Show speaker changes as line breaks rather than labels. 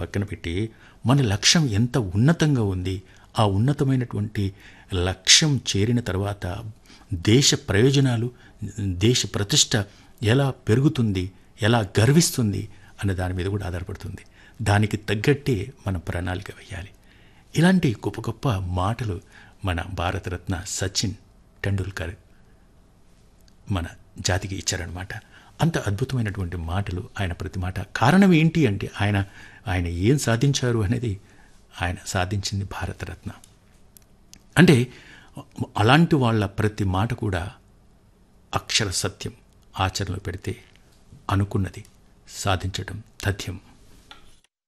పక్కన పెట్టి మన లక్ష్యం ఎంత ఉన్నతంగా ఉంది ఆ ఉన్నతమైనటువంటి లక్ష్యం చేరిన తర్వాత దేశ ప్రయోజనాలు దేశ ప్రతిష్ట ఎలా పెరుగుతుంది ఎలా గర్విస్తుంది అన్న దాని మీద కూడా ఆధారపడుతుంది దానికి తగ్గట్టే మనం ప్రణాళిక వేయాలి ఇలాంటి గొప్ప గొప్ప మాటలు మన భారతరత్న సచిన్ టెండూల్కర్ మన జాతికి ఇచ్చారనమాట అంత అద్భుతమైనటువంటి మాటలు ఆయన ప్రతి మాట కారణం ఏంటి అంటే ఆయన ఆయన ఏం సాధించారు అనేది ఆయన సాధించింది భారతరత్న అంటే అలాంటి వాళ్ళ ప్రతి మాట కూడా అక్షర సత్యం ఆచరణలో పెడితే అనుకున్నది సాధించడం తథ్యం